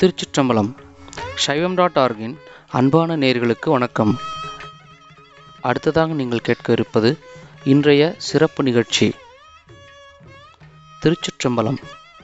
திருச்சிற்றம்பலம் சைவம் டாட் ஆர்கின் அன்பான நேர்களுக்கு வணக்கம் அடுத்ததாக நீங்கள் கேட்க இருப்பது இன்றைய சிறப்பு நிகழ்ச்சி திருச்சிற்றம்பலம்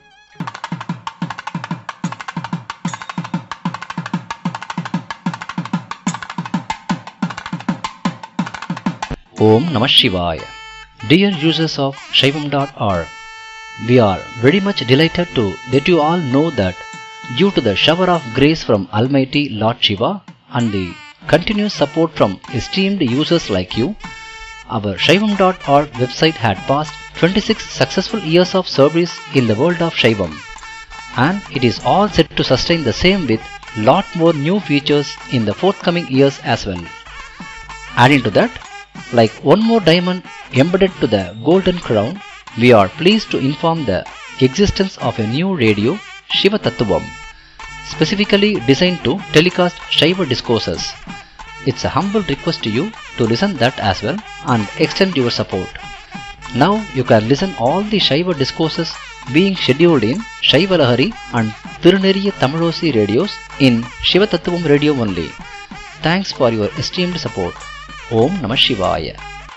Om Namah Shivaya. Dear users of Shaivam.org, we are very much delighted to let you all know that due to the shower of grace from Almighty Lord Shiva and the continuous support from esteemed users like you, our Shaivam.org website had passed 26 successful years of service in the world of Shaivam and it is all set to sustain the same with lot more new features in the forthcoming years as well. Adding to that, like one more diamond embedded to the golden crown, we are pleased to inform the existence of a new radio, Shiva Tattvam, specifically designed to telecast Shiva discourses. It's a humble request to you to listen that as well and extend your support. Now you can listen all the Shiva discourses being scheduled in Shiva Lahari and Tiruneriya Tamilosi radios in Shiva Tattvam radio only. Thanks for your esteemed support. ஓம் நம சிவாய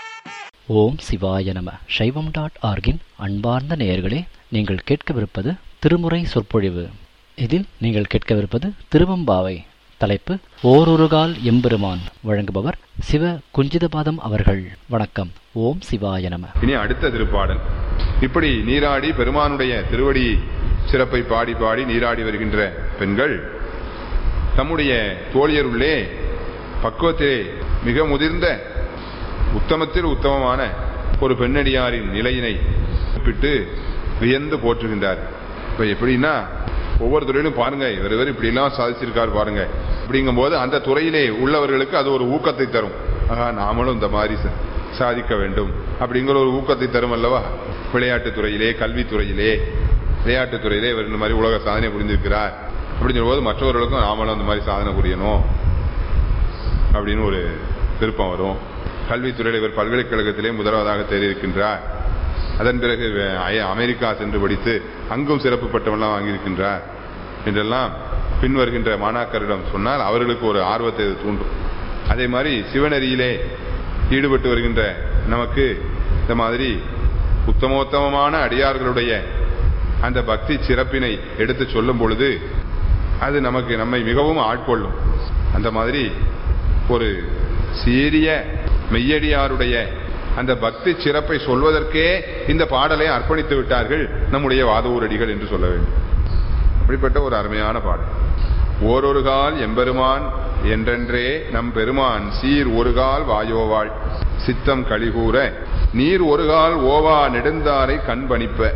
ஓம் சிவாய நம சைவம் dot ஆர்கின் அன்பார்ந்த நேயர்களே நீங்கள் கேட்கவிருப்பது திருமுறை சொற்பொழிவு இதில் நீங்கள் கேட்கவிருப்பது திருவம்பாவை தலைப்பு ஓரொருகால் எம்பெருமான் வழங்குபவர் சிவ குஞ்சிதபாதம் அவர்கள் வணக்கம் ஓம் சிவாய நம இனி அடுத்த திருப்பாடல் இப்படி நீராடி பெருமானுடைய திருவடி சிறப்பை பாடி பாடி நீராடி வருகின்ற பெண்கள் தம்முடைய தோழியருள்ளே பக்குவத்திலே மிக முதிர்ந்த உத்தமத்தில் உத்தமமான ஒரு பெண்ணடியாரின் நிலையினை குறிப்பிட்டு வியந்து போற்றுகின்றார் இப்ப எப்படின்னா ஒவ்வொரு துறையிலும் பாருங்க இவர் இவர் இப்படி எல்லாம் சாதிச்சிருக்காரு பாருங்க அப்படிங்கும்போது அந்த துறையிலே உள்ளவர்களுக்கு அது ஒரு ஊக்கத்தை தரும் ஆகா நாமளும் இந்த மாதிரி ச- சாதிக்க வேண்டும் அப்படிங்கிற ஒரு ஊக்கத்தை தரும் அல்லவா விளையாட்டுத் துறையிலே கல்வித்துறையிலே விளையாட்டுத் துறையிலே இவர் இந்த மாதிரி உலக சாதனை புரிந்திருக்கிறார் அப்படின்னு சொல்லும்போது மற்றவர்களுக்கும் நாமளும் அந்த மாதிரி சாதனை புரியணும் அப்படின்னு ஒரு விருப்பம் வரும் கல்வித்துறையில் இவர் பல்கலைக்கழகத்திலே முதல்வராக தேறியிருக்கின்றார் அதன் பிறகு வே- அய- அமெரிக்கா சென்று படித்து அங்கும் சிறப்பு பட்டமெல்லாம் வாங்கியிருக்கின்றார் என்றெல்லாம் பின்வருகின்ற மாணாக்கரிடம் சொன்னால் அவர்களுக்கு ஒரு ஆர்வத்தை இது தூண்டும் அதே மாதிரி சிவநெறியிலே ஈடுபட்டு வருகின்ற நமக்கு இந்த மாதிரி உத்தமோத்தமமான அடியார்களுடைய அந்த பக்தி சிறப்பினை எடுத்து சொல்லும் பொழுது அது நமக்கு நம்மை மிகவும் ஆட்கொள்ளும் அந்த மாதிரி ஒரு சீரிய மெய்யடியாருடைய அந்த பக்தி சிறப்பை சொல்வதற்கே இந்த பாடலை அர்ப்பணித்து விட்டார்கள் நம்முடைய வாதவூரடிகள் என்று சொல்ல வேண்டும் அப்படிப்பட்ட ஒரு அருமையான பாடல் ஓரொரு கால் எம்பெருமான் என்றென்றே நம் பெருமான் சீர் ஒரு கால் வாயோவாள் சித்தம் கழிகூற நீர் ஒரு கால் ஓவா நெடுந்தாரை கண் பணிப்ப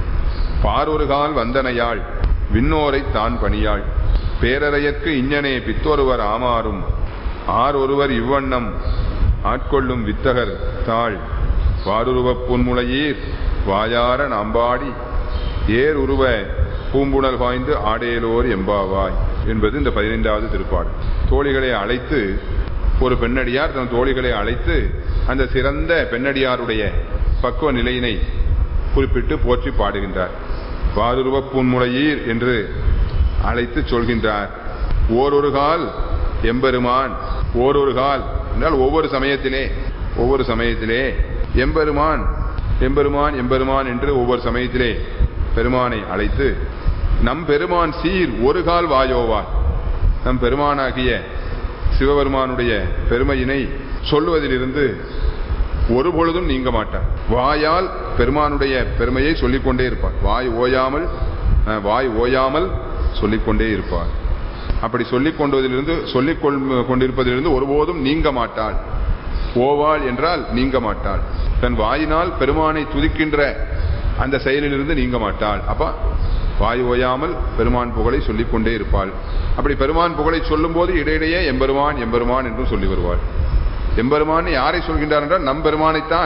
பாரொரு கால் வந்தனையாள் விண்ணோரை தான் பணியாள் பேரறையற்கு இஞ்ஞனே பித்தொருவர் ஆமாறும் ஆர் ஒருவர் இவ்வண்ணம் ஆட்கொள்ளும் வித்தகர் தாள் வாருருவப் புன்முளையீர் வாயார நாம்பாடி ஏர் உருவ பூம்புணல் பாய்ந்து ஆடேலோர் எம்பாவாய் என்பது இந்த பதினைந்தாவது திருப்பாடல் தோழிகளை அழைத்து ஒரு பெண்ணடியார் தன் தோழிகளை அழைத்து அந்த சிறந்த பெண்ணடியாருடைய பக்குவ நிலையினை குறிப்பிட்டு போற்றி பாடுகின்றார் வாருருவ புன்முளையீர் என்று அழைத்து சொல்கின்றார் ஓரொரு கால் எம்பெருமான் ஓரொரு கால் என்றால் ஒவ்வொரு சமயத்திலே ஒவ்வொரு சமயத்திலே எம்பெருமான் எம்பெருமான் எம்பெருமான் என்று ஒவ்வொரு சமயத்திலே பெருமானை அழைத்து நம் பெருமான் சீர் ஒரு கால் வாயோவார் நம் பெருமானாகிய சிவபெருமானுடைய பெருமையினை சொல்லுவதிலிருந்து ஒரு பொழுதும் நீங்க மாட்டார் வாயால் பெருமானுடைய பெருமையை சொல்லிக்கொண்டே இருப்பார் வாய் ஓயாமல் அஹ், வாய் ஓயாமல் சொல்லிக்கொண்டே இருப்பார் அப்படி சொல்லிக் கொண்டதிலிருந்து சொல்லிக் கொள்- கொண்டிருப்பதிலிருந்து ஒருபோதும் நீங்க மாட்டாள் ஓவாள் என்றால் நீங்க மாட்டாள் தன் வாயினால் பெருமானை துதிக்கின்ற அந்த செயலிலிருந்து நீங்க மாட்டாள் அப்ப வாய் ஓயாமல் பெருமான் புகழை சொல்லிக் கொண்டே இருப்பாள் அப்படி பெருமான் புகழை சொல்லும்போது இடையிடையே எம்பெருமான் எம்பெருமான் என்றும் சொல்லி வருவாள் எம்பெருமான் யாரை சொல்கின்றார் என்றால் நம் பெருமானைத்தான்